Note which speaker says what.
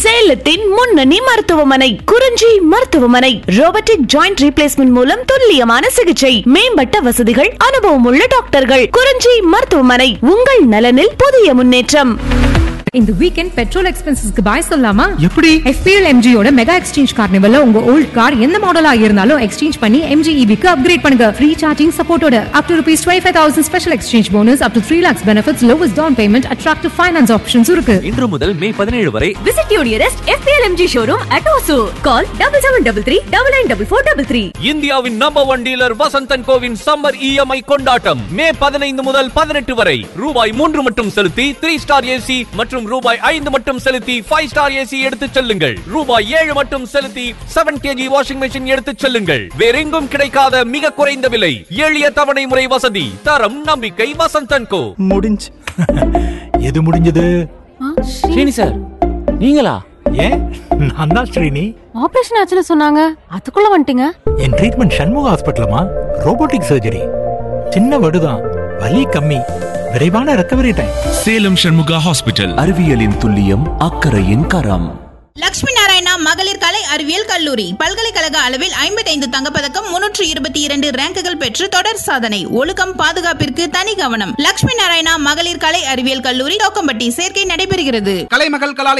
Speaker 1: சேலத்தின் முன்னணி மருத்துவமனை குறிஞ்சி மருத்துவமனை ரோபோட்டிக் ஜாயிண்ட் ரீப்ளேஸ்மெண்ட் மூலம் துல்லியமான சிகிச்சை மேம்பட்ட வசதிகள் அனுபவம் உள்ள டாக்டர்கள் குறிஞ்சி மருத்துவமனை உங்கள் நலனில் புதிய முன்னேற்றம்
Speaker 2: இந்த வீக்கெண்ட் பெட்ரோல் எக்ஸ்பென்சஸ்க்கு பாய் சொல்லலாமா
Speaker 3: எப்படி
Speaker 2: FPL MG யோட மெகா எக்ஸ்சேஞ்ச் கார்னிவல்ல உங்க ஓல்ட் கார் எந்த மாடலா இருந்தாலும் எக்ஸ்சேஞ்ச் பண்ணி MG EV க்கு அப்கிரேட் பண்ணுங்க ஃப்ரீ சார்ஜிங் சப்போர்ட்டோட up to rupees twenty five thousand special exchange bonus up to three lakhs benefits lowest down payment attractive finance options இருக்கு
Speaker 4: இன்று முதல் மே பதினேழு வரை
Speaker 5: Visit your nearest FPLMG showroom at Osu. Call double seven double three double nine double four double three.
Speaker 4: இந்தியாவின் number one dealer Vasanthan கோவின் summer EMI கொண்டாட்டம் மே பதினைந்து முதல் பதினெட்டு வரை ரூபாய் மூன்று மட்டும் செலுத்தி த்ரீ ஸ்டார் ஏசி மற்றும் ரூபாய் ஐந்து மட்டும் செலுத்தி ஃபைவ் ஸ்டார் ஏசி எடுத்துச் செல்லுங்கள் ரூபாய் ஏழு மட்டும் செலுத்தி செவன் கேஜி வாஷிங் மெஷின் எடுத்துச் செல்லுங்கள் வேறெங்கும் கிடைக்காத மிக குறைந்த விலை எளிய தவணை முறை வசதி தரம் நம்பிக்கை வசந்தன் கோ
Speaker 3: முடிஞ்சு எது முடிஞ்சது
Speaker 4: ஸ்ரீனி சார் நீங்களா
Speaker 3: ஏன் நான் தான் ஸ்ரீனி
Speaker 5: ஆபரேஷன் ஆச்சுன்னு சொன்னாங்க அதுக்குள்ள வந்துட்டீங்க
Speaker 3: என் ட்ரீட்மெண்ட் சண்முக ஹாஸ்பிட்டலமா ரோபோட்டிக் சர்ஜரி சின்ன வடுதான் வலி கம்மி விரைவான recovery time
Speaker 6: Salem Shanmuga hospital
Speaker 4: அறிவியலின் துல்லியம் அக்கறையின் கரம்
Speaker 7: லட்சுமி நாராயணா மகளிர் கலை அறிவியல் கல்லூரி பல்கலைக்கழக அளவில் ஐம்பத்தைந்து தங்கப்பதக்கம் முன்னூற்று இருபத்தி இரண்டு ரேங்குகள் பெற்று தொடர் சாதனை ஒழுக்கம் பாதுகாப்பிற்கு தனி கவனம் லட்சுமி நாராயணா மகளிர் கலை அறிவியல் கல்லூரி தோக்கம்பட்டி சேர்க்கை நடைபெறுகிறது
Speaker 8: கலைமகள் கலாலய